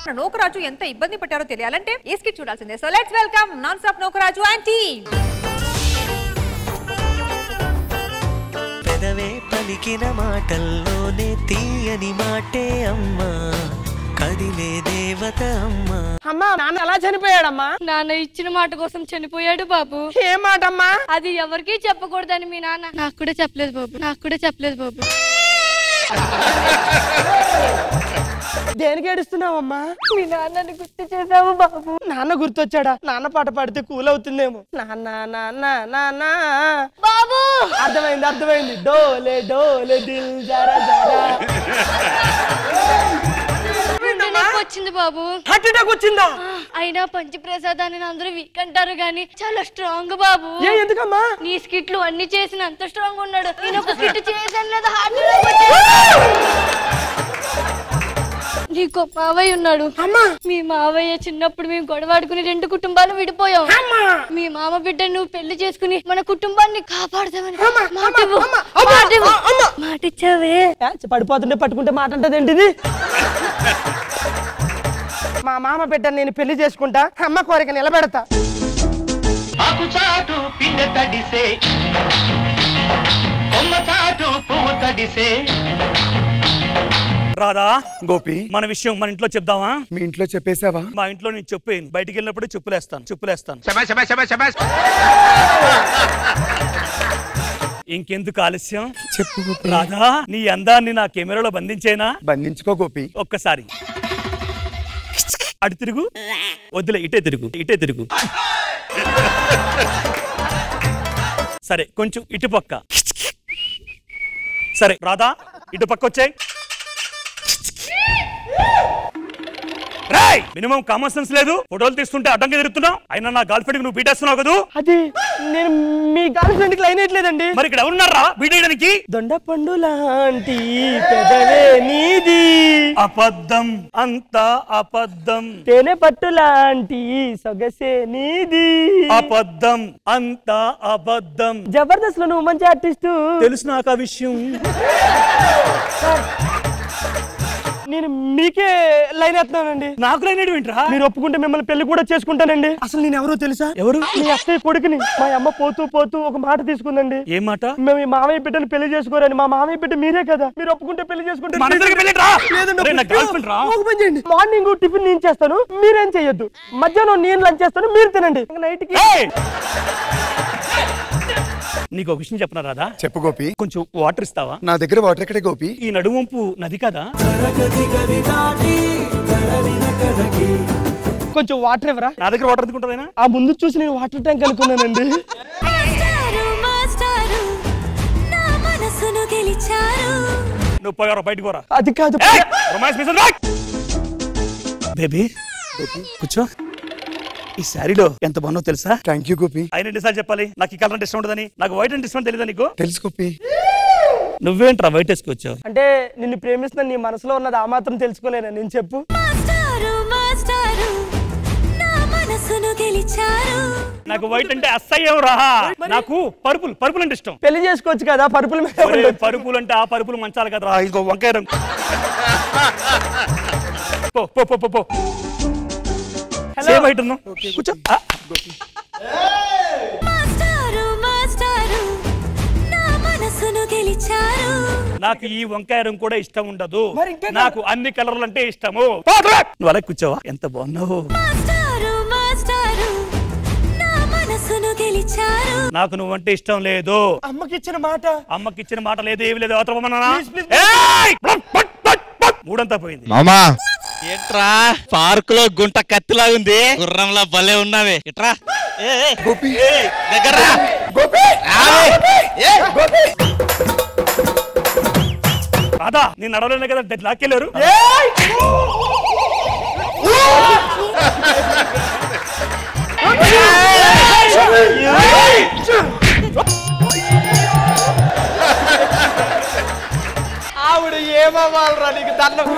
నోకరాజు ఎంత ఇబ్బంది పట్టారో తెలియాలంటే ఈ స్కిట్ చూడాల్సిందే so let's welcome non stop Nokaraju and team పెదవే పలికిన మాటల్లోనే తీయని మాటే అమ్మా కదిలే దేవత అమ్మా అమ్మా నాన్న ఎలా చనిపోయాడమ్మా నాన్న ఇచ్చిన మాట కోసం చనిపోయాడు బాబు ఏ మాటమ్మా అది ఎవరికీ చెప్పకూడదని మీ నాన్న నాకు కూడా చెప్పలేదు బాబు నాకు కూడా చెప్పలేదు బాబు దేనికి ఏడుస్తున్నావమ్మా మీ నాన్నని గుర్తు చేసావు బాబు నాన్న గుర్తొచ్చాడా నాన్న పాట పాడితే కూల్ అవుతుందేమో నాన్న నాన్న నాన్న బాబు అర్థమైంది అర్థమైంది డోలే డోలే దిల్ జరా జరా గుండె నొప్పి వచ్చింది బాబు హార్ట్ అటాక్ వచ్చిందా అయినా పంచప్రసాదాన్ని అందరూ వీక్ అంటారు గాని చాలా స్ట్రాంగ్ బాబు ఏ ఎందుకమ్మా నీ స్కిట్లు అన్ని చేసిన అంత స్ట్రాంగ్ ఉన్నాడు నేను ఒక స్కిట్ చేశాను లేదా హార్ట్ అటాక్ వచ్చింది. నీకు ఒక మావయ్య ఉన్నాడు అమ్మా మీ మావయ్య చిన్నప్పుడు మేము గొడవాడుకుని రెండు కుటుంబాలు విడిపోయాం అమ్మా మీ మామ బిడ్డ నువ్వు పెళ్లి చేసుకుని మన కుటుంబాన్ని కాపాడదామని అమ్మా, మాట అమ్మా, ఇవ్వు. అమ్మా, అమ్మా, మాట ఇవ్వు. అమ్మా. మాట ఇచ్చావే ఏ, పడిపోతుంటే పట్టుకుంటే మాట అంటది ఏంటిది మా మామ బిడ్డ నేను పెళ్లి చేసుకుంటా అమ్మ కోరిక నిలబెడతా ఆకు చాటు పిండ తడిసే కొమ్మ చాటు పువ్వు తడిసే రాదా గోపి మన విషయం మన ఇంట్లో చెప్దామా మీ ఇంట్లో చెప్పేశావా మా ఇంట్లో నేను చెప్పాను బయటికి వెళ్ళినప్పుడు చెప్పులేస్తాను చెప్పులేస్తాను ఇంకెందుకు ఆలస్యం చెప్పు గోపి రాధా నీ అందాన్ని నా కెమెరాలో బంధించేనా బంధించుకో గోపి ఒక్కసారి అటు తిరుగు వద్దులే ఇటే తిరుగు ఇటే తిరుగు సరే కొంచెం ఇటు పక్క సరే రాధా ఇటు పక్క వచ్చాయి రాయ్ మినిమం కామన్ సెన్స్ లేదు ఫోటోలు తీస్తుంటే అడ్డంగా తిరుగుతున్నావు అయినా నా గర్ల్ ఫ్రెండ్ నువ్వు బీటేస్తున్నావు కదా అది నేను మీ గర్ల్ ఫ్రెండ్ కి లైన్ వేయట్లేదండి మరి ఇక్కడ ఎవరున్నారా బీటేయడానికి దొండ పండు లాంటి పెదవే నీది అబద్ధం అంతా అబద్ధం తేనె పట్టు లాంటి సొగసే నీది అబద్ధం అంతా అబద్ధం జబర్దస్త్ లో నువ్వు మంచి ఆర్టిస్టు తెలుసు నాకు ఆ విషయం నేను మీకే లైన్ వేస్తున్నానండి నాకు లేనేడు ఏంట్రా మీరు ఒప్పుకుంటే మిమ్మల్ని పెళ్లి కూడా చేసుకుంటానండి అసలు నేను ఎవరో తెలుసా ఎవరు మీ అత్తయ్య కొడుకుని మా అమ్మ పోతూ పోతూ ఒక మాట తీసుకుందండి ఏం మాట మేము ఈ మామయ్య బిడ్డను పెళ్లి చేసుకోరని మా మామయ్య బిడ్డ మీరే కదా మీరు ఒప్పుకుంటే పెళ్లి చేసుకుంటే మన ఇద్దరికి పెళ్ళిట్రా? లేదండి, అరే, నా ఒప్పుకో. girlfriend రా. ఒక పని చేయండి మార్నింగ్ టిఫిన్ నేను చేస్తాను మీరేం చేయొద్దు మధ్యాహ్నం నేను లంచ్ చేస్తాను మీరు తినండి నైట్ కి ఏయ్! నీకు ఒక విషయం చెప్పనా రాదా చెప్పు గోపి కొంచెం వాటర్ ఇస్తావా నా దగ్గర వాటర్ ఎక్కడే గోపి ఈ నడువంపు నది కదా కొంచెం వాటర్ ఇవ్వరా నా దగ్గర వాటర్ ఎందుకుంటుందేనా ఆ ముందు చూసి నేను వాటర్ ట్యాంక్ అనుకున్నానండి మాస్టారు మాస్టారు నా మనసును గెలిచారు నువ్వు పోయారా బయటకు పోరా అది కాదు రొమాన్స్ మిషన్ బేబీ కూర్చో ఈ శారీలో ఎంత బాగుందో తెలుసా థ్యాంక్ యూ గోపి ఆయన ఎన్నిసార్లు చెప్పాలి నాకు ఈ కలర్ అంటే ఇష్టం ఉండదని నాకు వైట్ అంటే ఇష్టం తెలియదా నీకు తెలుసు గోపి నువ్వేంట్రా వైట్ వేసుకొచ్చావు అంటే నిన్ను ప్రేమిస్తున్న నీ మనసులో ఉన్నది ఆ మాత్రం తెలుసుకోలేనా నేను చెప్పు మాస్టారు మాస్టారు నా మనసును గెలిచారు నాకు వైట్ అంటే అసహ్యం రా నాకు పరుపులు పరుపులు అంటే ఇష్టం పెళ్లి చేసుకోవచ్చు కదా పరుపుల మీద ఒరే, ఉండొచ్చు. పరుపులు అంటే ఆ పరుపులు మంచాలు కదరా ఇంకో వంకాయ రంగు పో పో పో పో పో సేమ్ హైట్ ఉన్నావు కూర్చో ఆ, మాస్టారు మాస్టారు నా మనసును గెలిచారు నాకు ఈ వంకాయ రంగు కూడా ఇష్టం ఉండదు మరి ఇంకే నాకు అన్ని కలర్లు అంటే ఇష్టము పో, పో. నువ్వు అలా కూర్చోవా ఎంత బాగున్నావు మాస్టారు మాస్టారు నా మనసును గెలిచారు నాకు నువ్వంటే ఇష్టం లేదు అమ్మకి ఇచ్చిన మాట అమ్మకి ఇచ్చిన మాట లేదు ఏమి లేదు అవతల పొమ్మన్నానా? ఏయ్! పట్, పట్, పట్, పట్. మూడంతా పోయింది మామా ఏంట్రా పార్క్ లో గుంట కత్తిలా ఉంది గుర్రంలా భలే ఉన్నావే ఇట్రా ఏ, ఏ, గోపి ఏయ్, దగ్గర్రా. గోపి రావే. ఏ, రాదా నేను నడవలేను కదా లాక్కెళ్ళారు ఆవిడ ఏమవ్వాలరా నీకు దండం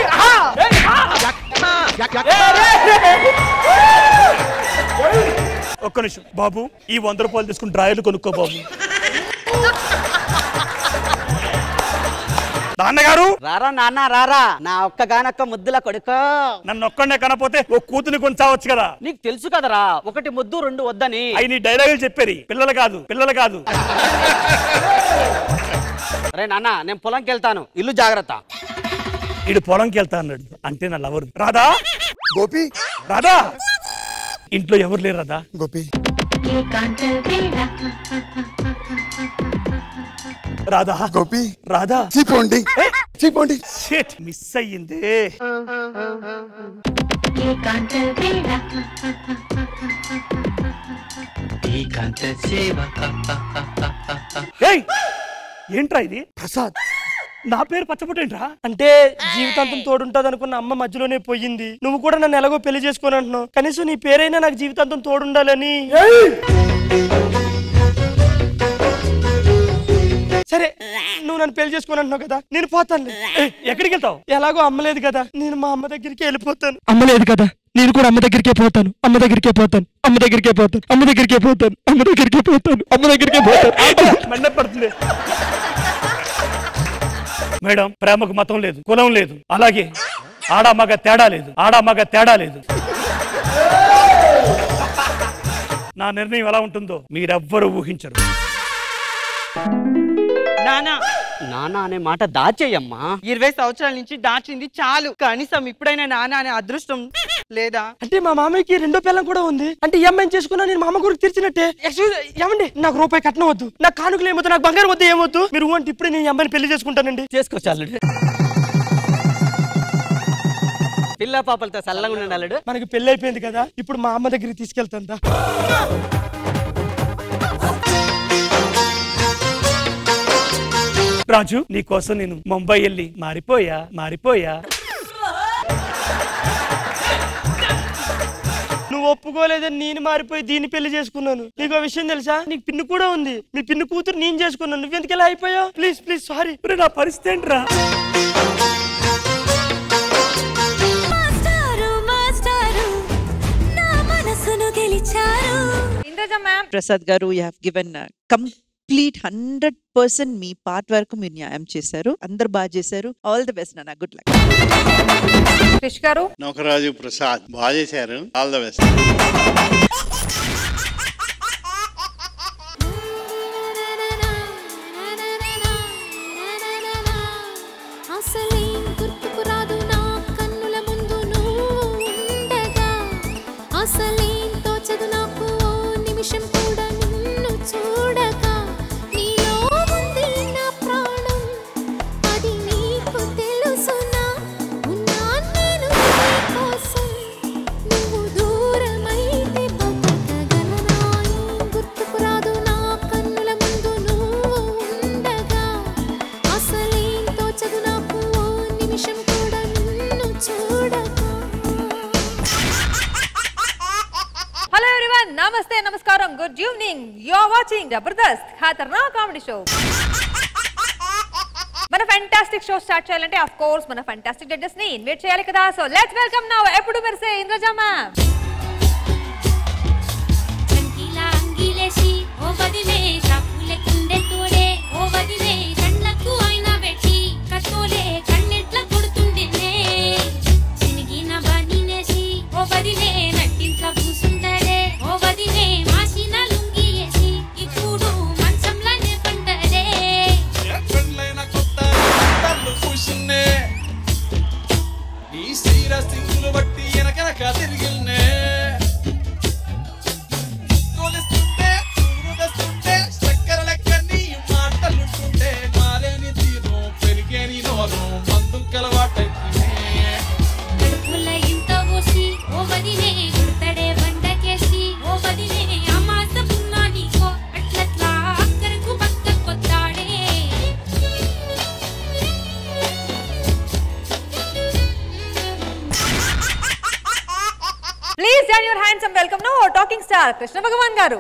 ఒక్క నిమిషం బాబు ఈ వంద రూపాయలు తీసుకుని డ్రాయర్లు కొనుక్కో బాబు నాన్నగారు రారా నాన్న రారా నా ఒక్కగానొక్క ముద్దుల కొడుకో నన్ను ఒక్కడే కనపోతే ఓ కూతుని కొంచావచ్చు కదా నీకు తెలుసు కదరా ఒకటి ముద్దు రెండు వద్దని అవి నీ డైలాగులు చెప్పేది పిల్లలు కాదు పిల్లలు కాదు రే నాన్న నేను పొలంకి వెళ్తాను ఇల్లు జాగ్రత్త ఇడు పొలంకి వెళ్తా అన్నాడు అంటే నా లవరు రాధా గోపి రాధా ఇంట్లో ఎవరు లేరు రాధా గోపి రాధా గోపి రాధా చీపోండి చీపోండి షిట్ మిస్ అయ్యింది ఏకాంత సేవ ఏయ్ ఏంట్రా ఇది ప్రసాద్ నా పేరు పచ్చబుట్టేంట్రా అంటే జీవితాంతం తోడుంటది అనుకున్న అమ్మ మధ్యలోనే పోయింది నువ్వు కూడా నన్ను ఎలాగో పెళ్లి చేసుకొని అంటున్నావు కనీసం నీ పేరైనా నాకు జీవితాంతం తోడుండాలని సరే నువ్వు నన్ను పెళ్లి చేసుకొని అంటున్నావు కదా నేను పోతాను ఏయ్, ఎక్కడికి వెళ్తావు ఎలాగో అమ్మలేదు కదా నేను మా అమ్మ దగ్గరికి వెళ్ళిపోతాను అమ్మలేదు కదా నేను కూడా అమ్మ దగ్గరికే పోతాను అమ్మ దగ్గరికే పోతాను అమ్మ దగ్గరికే పోతాను అమ్మ దగ్గరికే పోతాను అమ్మ దగ్గరికే పోతాను అమ్మ దగ్గరికే పోతాను మండ పడుతుంది మేడం ప్రేమకు మతం లేదు కులం లేదు అలాగే ఆడ మగ తేడా లేదు ఆడ మగ తేడా లేదు నా నిర్ణయం ఎలా ఉంటుందో మీరెవ్వరూ ఊహించరు నానా నాన్న అనే మాట దాచేయమ్మా ఇరవై సంవత్సరాల నుంచి దాచింది చాలు కనీసం ఇప్పుడైనా నాన్న అనే అదృష్టం లేదా అంటే మా మామయ్యకి రెండో పిల్లం కూడా ఉంది అంటే ఈ అమ్మాయిని చేసుకున్నా నేను మా అమ్మ గురికి తీర్చినట్టే ఎక్స్క్యూజ్ ఏమండి నాకు రూపాయి కట్నం వద్దు నాకు కానుకలు ఏమొద్దు నాకు బంగారం వద్దు ఏమొద్దు మీరు ఊ అంటే ఇప్పుడే నేను ఈ అమ్మాయిని పెళ్లి చేసుకుంటానండి చేసుకోవచ్చు అల్లుడు పిల్ల పాపలతో చల్లగా ఉండండి అల్లుడు మనకి పెళ్లి అయిపోయింది కదా ఇప్పుడు మా అమ్మ దగ్గరికి తీసుకెళ్తాందా రాజు నీ కోసం నేను ముంబై వెళ్ళి మారిపోయా మారిపోయా నువ్వు ఒప్పుకోలేదని నేను మారిపోయి దీన్ని పెళ్లి చేసుకున్నాను నీకు ఆ విషయం తెలుసా నీకు పిన్ను కూడా ఉంది మీ పిన్ను కూతురు నేను చేసుకున్నాను నువ్వెందుకు ఇలా అయిపోయావు ప్లీజ్ ప్లీజ్ సారీ ఒరేయ్, నా పరిస్థితి ఏంట్రా మాస్టారు మాస్టారు నా మనసును గెలిచారు ఇంద్రజ మ్యామ్ ప్రసాద్ గారు you have given complete hundred percent మీ పార్ట్ వరకు మీరు న్యాయం చేశారు అందరు బాగా చేశారు ఆల్ ది బెస్ట్ నాన్న గుడ్ లక్ క్రిష్ గారు నౌకరాజు ప్రసాద్ బాగా చేశారు ఆల్ ద బెస్ట్ అసలేం గుర్తుకు రాదు నా కన్నుల ముందు నువ్వు ఉండగా అసలేం తోచదు నాకు ఓ నిమిషం కూడా నిన్ను చూడగా నీలో ఉంది నా ప్రాణం అది నీకు తెలుసునా ఉన్నా నేను నీ కోసం నువ్వు దూరమైతే బతకగలనా ఏం గుర్తుకు రాదు నా కన్నుల ముందు నువ్వు ఉండగా అసలేం తోచదు నాకు ఓ నిమిషం కూడా నిన్ను చూడగా హలో ఎవ్రీవన్ నమస్తే నమస్కారం good evening you are watching Jabardasth ఖతర్నా కామెడీ షో మన ఫెంటాస్టిక్ షో స్టార్ట్ చేయాలంటే ఆఫ్ కోర్స్ మన ఫెంటాస్టిక్ జడ్జెస్ ని ఇన్వైట్ చేయాలి కదా సో లెట్స్ వెల్కమ్ నౌ ఎప్పుడు మెరిసే ఇంద్రజా మ్యామ్ చంకీలా అంగిలేసి ఓ వదిలే చాకులే కుండే తోడే ఓ వదిలే కళ్ళకు అయినా పెట్టి కత్తోలే కన్నెట్ల కొడుతుందినే చినిగిన బనీనేసి ఓ వదిలే నట్టింట్ల కూసుంటాడే ఓ వదిలే మాసిన లుంగి వేసి ఇప్పుడు మంచంలోనే పంటడే నీ సీర సింగులు బట్టి వెనకనక తిరిగిల్నే తోలిస్తుంటే చూరు తెస్తుంటే చక్కెర లెక్క నీ మాటలుంటుంటే మారేని తీరు పెరిగేని నోరు మందు కలవాటైతే కడుపుల ఇంత పోసి ఓ వదిలే గుర్తడే బండకేసి ఓ వదిలే అమాస పున్నా నీకో అట్లట్లా అక్కరకు పక్క కొత్తాడే please join your hands and welcome now talking star Krishna Bhagavan గారు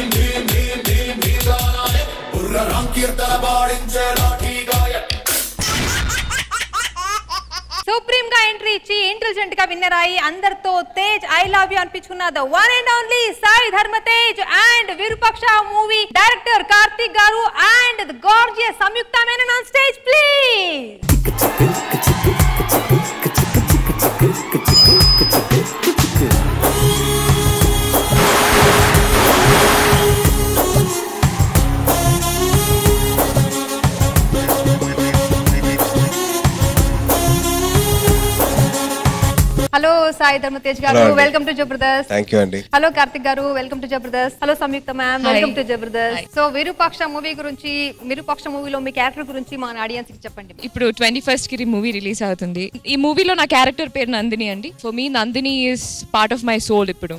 సుప్రీం గా ఎంట్రీ ఇచ్చి ఇంటెలిజెంట్ గా విన్నర్ అయ్యి అందరితో తేజ్ ఐ లవ్ యూ అనిపించుకున్న the one and only Sai Dharma Tej and Virupaksha movie director Karthik గారు and the gorgeous Samyuktha Menon on stage please hello Sai Dharmatej గారు Hello అండి. Welcome to Jabardasth thank you అండి హలో కార్తిక్ గారు welcome to Jabardasth hello Samyuktha ma'am Hi. Welcome to Jabardasth so Virupaksha movie గురించి విరూపాక్ష మూవీలో మీ character గురించి మా ఆడియన్స్ కి చెప్పండి ఇప్పుడు ట్వంటీ ఫస్ట్ కి మూవీ రిలీజ్ అవుతుంది ఈ మూవీలో నా క్యారెక్టర్ పేరు నందిని అండి for me Nandini is part of my soul ఇప్పుడు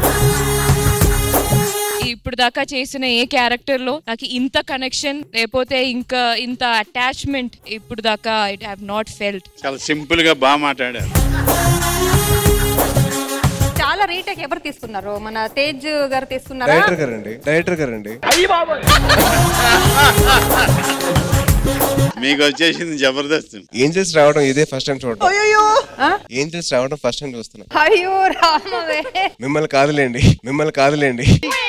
ఇప్పుడు దాకా చేసిన ఏ క్యారెక్టర్ లో నాకు ఇంత కనెక్షన్ లేకపోతే ఇంకా ఇంత అటాచ్మెంట్ ఇప్పుడు దాకా ఇట్ హావ్ నాట్ ఫెల్ట్ చాలా సింపుల్ గా బాగా మాట్లాడారు చాలా రీటేక్ ఎవరు తీసుకున్నారు మన తేజ్ గారు తీసుకున్నారా డైరెక్టర్ గారండి డైరెక్టర్ గారండి మీకు వచ్చేసింది జబర్దస్త్ ఏంజల్స్ రావడం ఇదే ఫస్ట్ టైం చూడడం అయ్యో ఏంజల్స్ రావడం ఫస్ట్ టైం చూస్తున్నా అయ్యో రామవే మిమ్మల్ని కాదులేండి మిమ్మల్ని కాదులేండి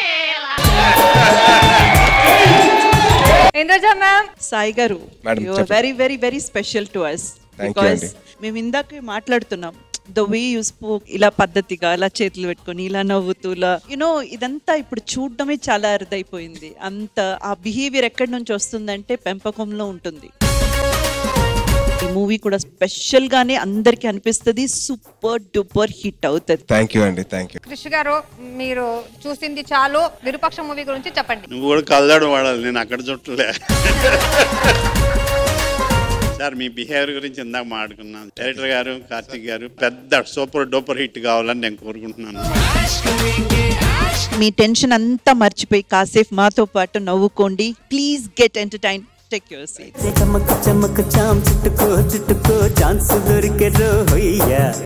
ఇంద్రజ మ్యామ్ సాయి గారు Madam, యు చెప్పండి. Very very very special to us Thank you because అండి. మేము ఇందాక మాట్లాడుతున్నాం ద వే యూ స్పోక్ ఇలా పద్ధతిగా ఇలా చేతులు పెట్టుకొని ఇలా నవ్వుతూ ఇలా యునో ఇదంతా ఇప్పుడు చూడడమే చాలా అరుదైపోయింది అంత ఆ బిహేవియర్ ఎక్కడి నుంచి వస్తుందంటే పెంపకంలో ఉంటుంది ఈ మూవీ కూడా స్పెషల్ గానే అందరికి అనిపిస్తుంది సూపర్ డూపర్ హిట్ అవుతుంది థ్యాంక్ యూ అండి థ్యాంక్ యూ కృషి గారు మీరు చూసింది చాలు విరూపాక్ష మూవీ గురించి చెప్పండి నువ్వు కూడా కళ్ళాడు వాడాలి నేను అక్కడ చుట్టలే సార్ మీ బిహేవియర్ గురించి ఇందాక మాట్లాడుకున్నాను డైరెక్టర్ గారు కార్తిక్ గారు పెద్ద సూపర్ డూపర్ హిట్ కావాలని నేను కోరుకుంటున్నాను మీ టెన్షన్ అంతా మర్చిపోయి కాసేపు మాతో పాటు నవ్వుకోండి please get entertain take your seat చమక్ చమక్ చాం చుట్టుకో చుట్టుకో ఛాన్స్ దొరికే రోయ్యా